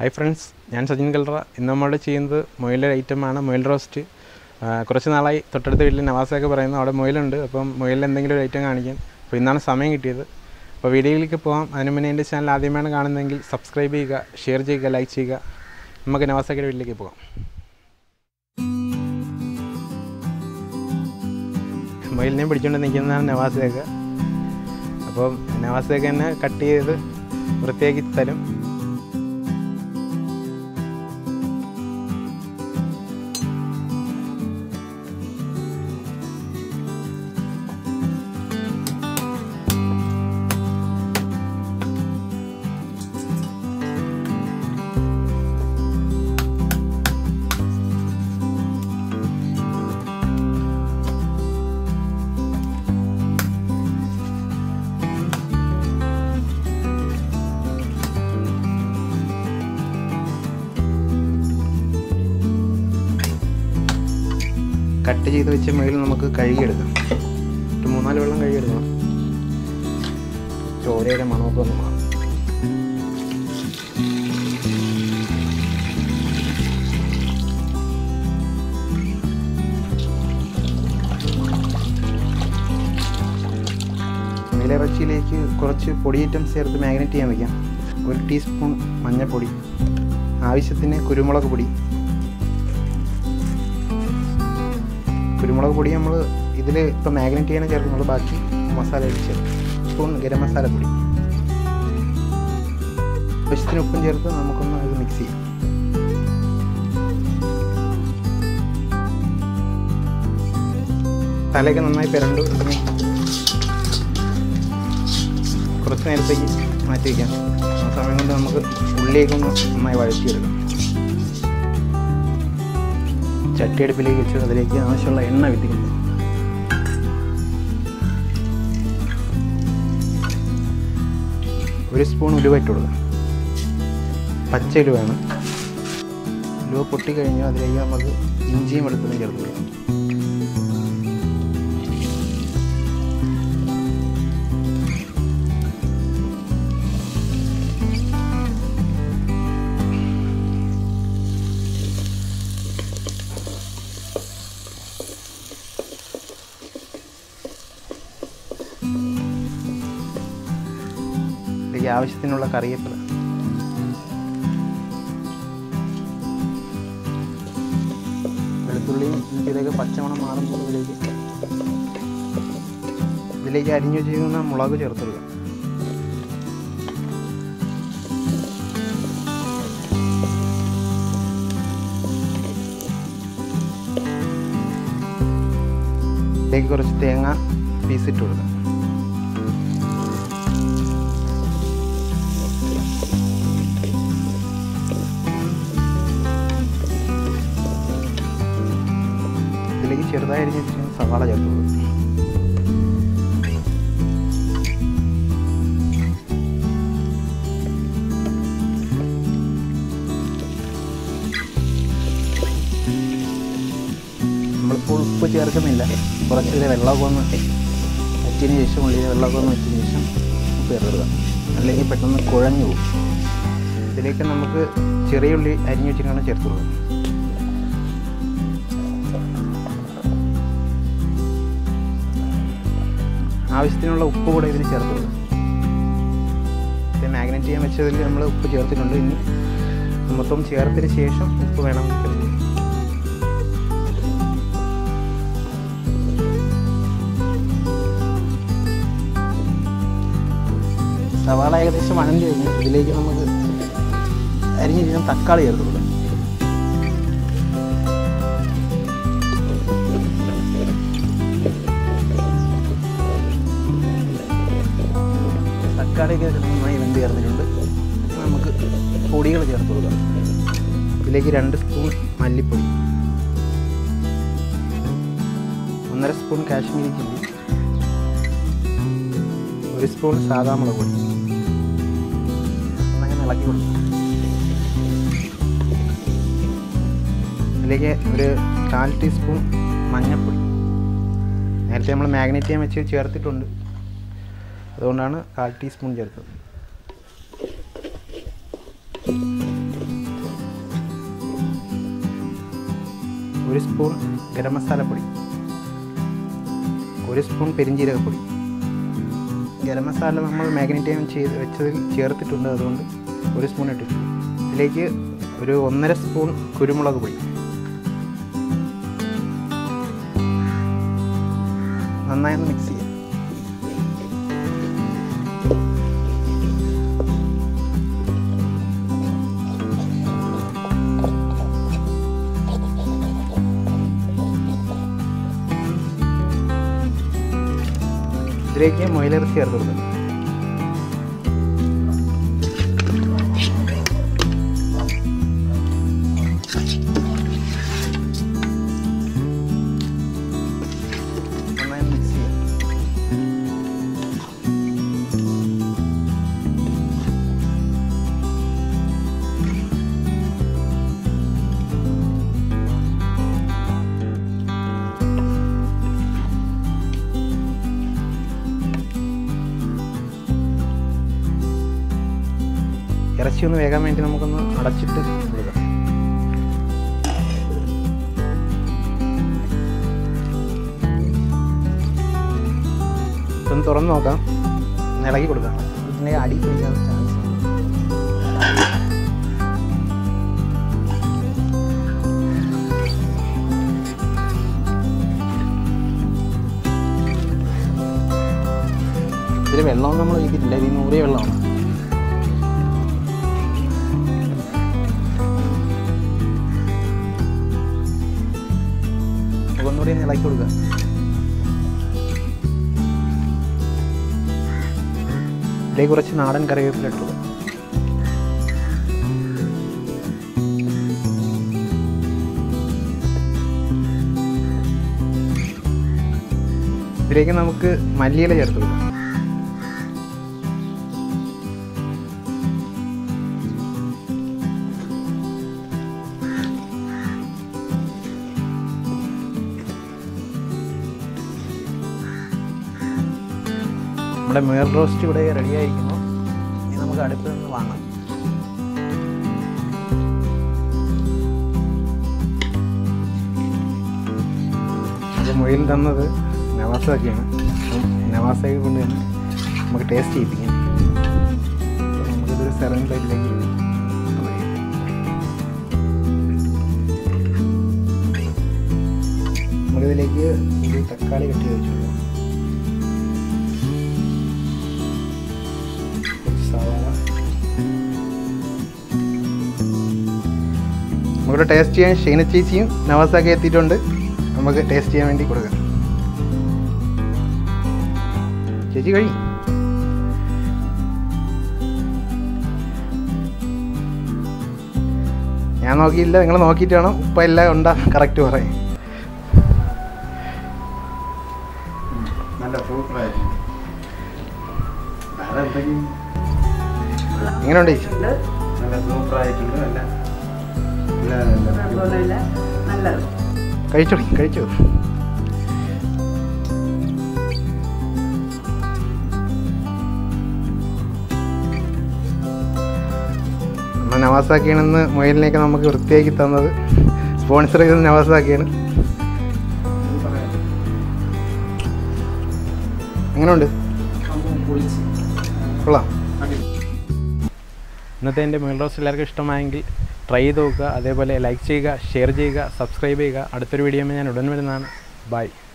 Hi friends ഞാൻ സജിൻ കൽറ ഇന്ന് നമ്മൾ ചെയ്യുന്നത് മുയലിൻ്റെ ഐറ്റമാണ് മുയൽ റോസ്റ്റ് ആ, കുറച്ച് നാളായി തൊട്ടടുത്ത വീട്ടിൽ നവാസൊക്കെ പറയുന്നു അവിടെ മുയലുണ്ട് അപ്പം മുയലിൽ എന്തെങ്കിലും ഒരു ഐറ്റം കാണിക്കാൻ അപ്പോൾ ഇന്നാണ് സമയം കിട്ടിയത് അപ്പോൾ വീഡിയോയിലേക്ക് പോകാം അതിന് മുന്നേ എൻ്റെ ചാനൽ ആദ്യമാണ് കാണുന്നതെങ്കിൽ സബ്സ്ക്രൈബ് ചെയ്യുക ഷെയർ ചെയ്യുക ലൈക്ക് ചെയ്യുക നമുക്ക് നവാസൊക്കെ വീട്ടിലേക്ക് പോകാം മുയലിനെ പിടിച്ചുകൊണ്ട് നിൽക്കുന്നതാണ് നവാസയൊക്കെ അപ്പം നവാസയൊക്കെ തന്നെ കട്ട് ചെയ്ത് വൃത്തിയാക്കി തരും കട്ട് ചെയ്ത് വെച്ച മുയൽ നമുക്ക് കഴുകിയെടുക്കാം ഒരു മൂന്നാല് വെള്ളം കഴുകിയെടുക്കണം ചോരയുടെ മണമൊക്കെ ഒന്ന് മാറും മുയലിറച്ചിയിലേക്ക് കുറച്ച് പൊടി ഐറ്റംസ് ചേർത്ത് മാഗ്നറ്റ് ചെയ്യാൻ വയ്ക്കാം ഒരു ടീസ്പൂൺ മഞ്ഞൾപ്പൊടി ആവശ്യത്തിന് കുരുമുളക് പൊടി കുരുമുളക് പൊടി നമ്മൾ ഇതിൽ ഇപ്പോൾ മാഗ്നറ്റ് ചെയ്യാൻ ചേർക്കുന്നുള്ളൂ ബാക്കി മസാല ചേർക്കും സ്പൂൺ ഗരം മസാല പൊടി ആവശ്യത്തിന് ഉപ്പും ചേർത്ത് നമുക്കൊന്ന് ഇത് മിക്സ് ചെയ്യാം തലയൊക്കെ നന്നായി പിരണ്ടു ഇനി കുറച്ച് നേരത്തേക്ക് മാറ്റി വയ്ക്കാം ആ സമയം കൊണ്ട് നമുക്ക് ഉള്ളിലേക്കൊന്ന് നന്നായി വഴറ്റിയെടുക്കാം ചട്ടിയടുപ്പിലേക്ക് വെച്ച് അതിലേക്ക് ആവശ്യമുള്ള എണ്ണ വിത്തിക്കുന്നു ഒരു സ്പൂൺ ഉലുവ ഇട്ട് കൊടുക്കുക പച്ച ഉലുവയാണ് ഉലുവ പൊട്ടിക്കഴിഞ്ഞാൽ അതിലേക്ക് നമുക്ക് ഇഞ്ചിയും വെളുത്തുള്ളിയും ചേർത്ത് കൊടുക്കാം ഇതിലേക്ക് ആവശ്യത്തിനുള്ള കറിവേപ്പില വെളുത്തുള്ളിയും ഇഞ്ചിയിലേക്ക് പച്ചമണം മാറുമ്പോൾ ഇതിലേക്ക് ഇതിലേക്ക് അരിഞ്ഞു വെച്ചിരിക്കുന്ന മുളക് ചേർത്തെടുക്കുക ഇതിലേക്ക് കുറച്ച് തേങ്ങ പീസിട്ട് കൊടുക്കുക ഇതിലേക്ക് ചെറുതായി അരിഞ്ഞ് വെച്ചിരിക്കുന്ന സവാള ചേർത്ത് കൊടുക്കും നമ്മളിപ്പോൾ ഉപ്പ് ചേർക്കുന്നില്ല കുറച്ച് ഇതിലെ വെള്ളമൊക്കെ ഒന്ന് വറ്റിയതിന് ശേഷം ഉള്ളിലെ വെള്ളമൊക്കെ ഒന്ന് വറ്റിയതിന് ശേഷം ഉപ്പ് ചേർത്തിടുക അല്ലെങ്കിൽ പെട്ടെന്ന് കുഴഞ്ഞു പോകും ഇതിലേക്ക് നമുക്ക് ചെറിയ ഉള്ളി അരിഞ്ഞ് വെച്ചിട്ടാണ് ചേർത്ത് കൊടുക്കുക ആവശ്യത്തിനുള്ള ഉപ്പ് കൂടെ ഇതിന് ചേർത്ത് കൊടുക്കും ഇത് മാഗ്നറ്റ് ചെയ്യാൻ വെച്ചതിൽ നമ്മൾ ഉപ്പ് ചേർത്തിട്ടുണ്ട് ഇനി മൊത്തം ചേർത്തതിന് ശേഷം ഉപ്പ് വേണം ചേർത്ത് സവാള ഏകദേശം വഴണ്ടി കഴിഞ്ഞു ഇതിലേക്ക് നമുക്ക് അരിഞ്ഞിരിക്കുന്ന തക്കാളി ചേർത്ത് കൊടുക്കാം തക്കാളിയൊക്കെ നന്നായി വെന്ത് ചേർന്നിട്ടുണ്ട് നമുക്ക് പൊടികൾ ചേർത്ത് കൊടുക്കാം ഇതിലേക്ക് രണ്ട് സ്പൂൺ മല്ലിപ്പൊടി ഒന്നര സ്പൂൺ കാശ്മീരി ചില്ലി ഒരു സ്പൂൺ സാദാ മുളക് പൊടി അങ്ങനെ ഇളക്കി കൊടുക്കാം ഇതിലേക്ക് ഒരു കാൽ ടീസ്പൂൺ മഞ്ഞൾപ്പൊടി നേരത്തെ നമ്മൾ മാഗ്നറ്റ് ചെയ്യാൻ വെച്ച് ചേർത്തിട്ടുണ്ട് അതുകൊണ്ടാണ് കാൽ ടീസ്പൂൺ ചേർത്തത് സ്പൂൺ ഗരം മസാലപ്പൊടി ഒരു സ്പൂൺ പെരിഞ്ജീരകപ്പൊടി ഗരം മസാല നമ്മൾ മാഗ്നേറ്റ് ചെയ്യാൻ ചെയ്ത് വെച്ചതിൽ ചേർത്തിട്ടുണ്ട് അതുകൊണ്ട് ഒരു സ്പൂൺ ഇട്ടിട്ടുണ്ട് ഇതിലേക്ക് ഒരു ഒന്നര സ്പൂൺ കുരുമുളക് പൊടി നന്നായി ഒന്ന് മിക്സ് ചെയ്യാം ഇതിലേക്ക് മൊയിലിറച്ചി ചേർത്ത് കൊടുക്കുക നന്നായി മിക്സ് ചെയ്യാം ഇറച്ചി ഒന്ന് വേകാൻ വേണ്ടി നമുക്കൊന്ന് അടച്ചിട്ട് കൊടുക്കാം ഇതൊന്ന് തുറന്ന് നോക്കാം ഒന്ന് ഇളകി കൊടുക്കാം ഇതിൻ്റെ അടി പിടിക്കാൻ ചാൻസ് ഉണ്ട് ഇതിൽ വെള്ളം നമ്മൾ ഒഴിക്കില്ല ഇതിൽ നൂറിയ വെള്ളമാണ് അപ്പോൾ ഒന്നുകൂടി ഒന്ന് ഇളക്കി കൊടുക്കുക ഇതിലേക്ക് കുറച്ച് നാടൻ കറിവേപ്പില ഇട്ടു കൊടുക്കുക. ഇതിലേക്ക് നമുക്ക് മല്ലിയില ചേർത്ത് കൊടുക്കാം നമ്മുടെ മേർ റോസ്റ്റ് ഇവിടെ റെഡി ആയിരിക്കുന്നു ഇനി നമുക്ക് അടുപ്പിൽ നിന്ന് വാങ്ങാം അപ്പോൾ മുയൽ തന്നത് നവാസാക്കിയാണ് അപ്പം നവാസാക്കി കൊണ്ട് തന്നെ നമുക്ക് ടേസ്റ്റ് ചെയ്യിപ്പിക്കാം അപ്പോൾ നമുക്കിതൊരു സെവൻ പ്ലേറ്റിലേക്ക് നമുക്കിതിലേക്ക് ഒരു തക്കാളി കട്ടി വെച്ചു കൊടുക്കാം കുറച്ച് സവാള നമുക്കിവിടെ ടേസ്റ്റ് ചെയ്യാൻ ഷെയ്ന ചേച്ചിയും നവാസാക്കി എത്തിയിട്ടുണ്ട് നമുക്ക് ടേസ്റ്റ് ചെയ്യാൻ വേണ്ടി കൊടുക്കാം ചേച്ചി കഴി ഞാൻ നോക്കിയില്ല നിങ്ങൾ നോക്കിയിട്ട് വേണം ഉപ്പ എല്ലാം ഉണ്ടാ കറക്റ്റ് പറയാം നല്ല സൂപ്പറായിരുന്നു വേറെ എന്തെങ്കിലും എങ്ങനെയുണ്ട് ചേച്ചി നല്ല സൂപ്പറായിട്ടുണ്ട് നല്ല നല്ല നല്ല നല്ലത് കഴിച്ചോളി കഴിച്ചോ നമ്മൾ നവാസാക്കിയാണെന്ന് മൊയിലിനെയൊക്കെ നമുക്ക് വൃത്തിയാക്കി തന്നത് സ്പോൺസർ ചെയ്തത് നവാസാക്കിയാണ് എങ്ങനെയുണ്ട് കൊള്ളാം ഇന്നത്തെ എൻ്റെ മെയിൽ റോസ്റ്റ് എല്ലാവർക്കും ഇഷ്ടമായെങ്കിൽ ട്രൈ ചെയ്ത് നോക്കുക അതേപോലെ ലൈക്ക് ചെയ്യുക ഷെയർ ചെയ്യുക സബ്സ്ക്രൈബ് ചെയ്യുക അടുത്തൊരു വീഡിയോ ഞാൻ ഉടൻ വരുന്നതാണ് ബൈ